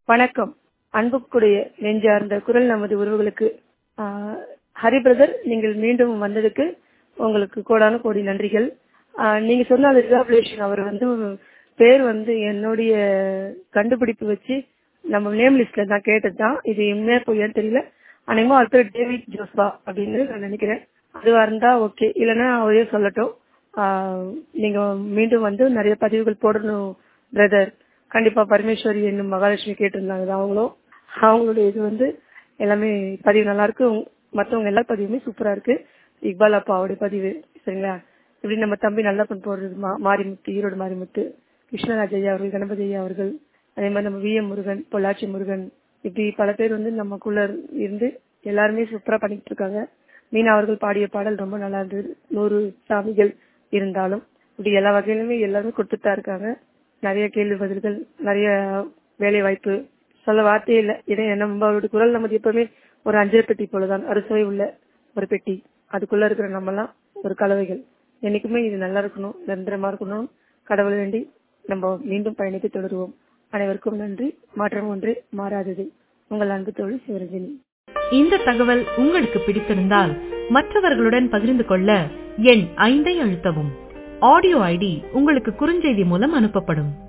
வணக்கம் அன்புக்குடைய நெஞ்சார்ந்த குரல் நமது உறவுகளுக்கு ஆஹ், ஹரி பிரதர் நீங்கள் மீண்டும் வந்ததுக்கு உங்களுக்கு கோடான கோடி நன்றிகள் ஆஹ், நீங்க சொன்ன அந்த ரிகாபுலேஷன் அவர் வந்து பேர் வந்து என்னுடைய கண்டுபிடிப்பு வச்சு நம்ம நேம் லிஸ்ட்ல தான் கேட்டதுதான் இது உண்மையா பொய்யான்னு தெரியல அனைமா அவர் பேர் டேவிட் ஜோஸ்பா அப்படின்னு நான் நினைக்கிறேன் அதுவா இருந்தா ஓகே இல்லைன்னா அவரே சொல்லட்டும் ஆஹ், நீங்க மீண்டும் வந்து நிறைய பதிவுகள் போடணும் பிரதர் கண்டிப்பா பரமேஸ்வரி என்னும் மகாலட்சுமி கேட்டிருந்தாங்க அவங்களும் அவங்களுடைய இது வந்து எல்லாமே பதிவு நல்லா இருக்கு உங்க- மத்தவங்க எல்லா பதிவுமே சூப்பரா இருக்கு இக்பால் அப்பாவுடைய பதிவு சரிங்களா இப்படி நம்ம தம்பி நல்லா பண்ண போடுறது மா- மாரிமுத்து ஈரோடு மாரிமுத்து கிருஷ்ணராஜ் ஐயா அவர்கள் கணபதி ஐயா அவர்கள் அதே மாதிரி நம்ம வி எம் முருகன் பொள்ளாச்சி முருகன் இப்படி பல பேர் வந்து நமக்குள்ள இருந்து எல்லாருமே சூப்பரா பண்ணிட்டு இருக்காங்க மீனா அவர்கள் பாடிய பாடல் ரொம்ப நல்லா இருந்தது நூறு சாமிகள் இருந்தாலும் இப்படி எல்லா வகையிலுமே எல்லாருமே கொடுத்துட்டு தான் இருக்காங்க நிறைய கேள்வி பதில்கள் நிறைய வேலை வாய்ப்பு சொல்ல வார்த்தையே இல்லை இதை நம்மளோட குரல் நமது எப்பவுமே ஒரு அஞ்சல் பெட்டி போலதான் அறுசுவை உள்ள ஒரு பெட்டி அதுக்குள்ள இருக்கிற நம்மலாம் ஒரு கலவைகள் என்னைக்குமே இது நல்லா இருக்கணும் நிரந்தரமா இருக்கணும் கடவுள் வேண்டி நம்ம மீண்டும் பயணித்து தொடருவோம் அனைவருக்கும் நன்றி மாற்றம் ஒன்று மாறாதது உங்கள் அன்பு தோழி சிவரஞ்சனி இந்த தகவல் உங்களுக்கு பிடித்திருந்தால் மற்றவர்களுடன் பகிர்ந்து கொள்ள எண் ஐந்தை அழுத்தவும் ஆடியோ ஐடி உங்களுக்கு குறுஞ்செய்தி மூலம் அனுப்பப்படும்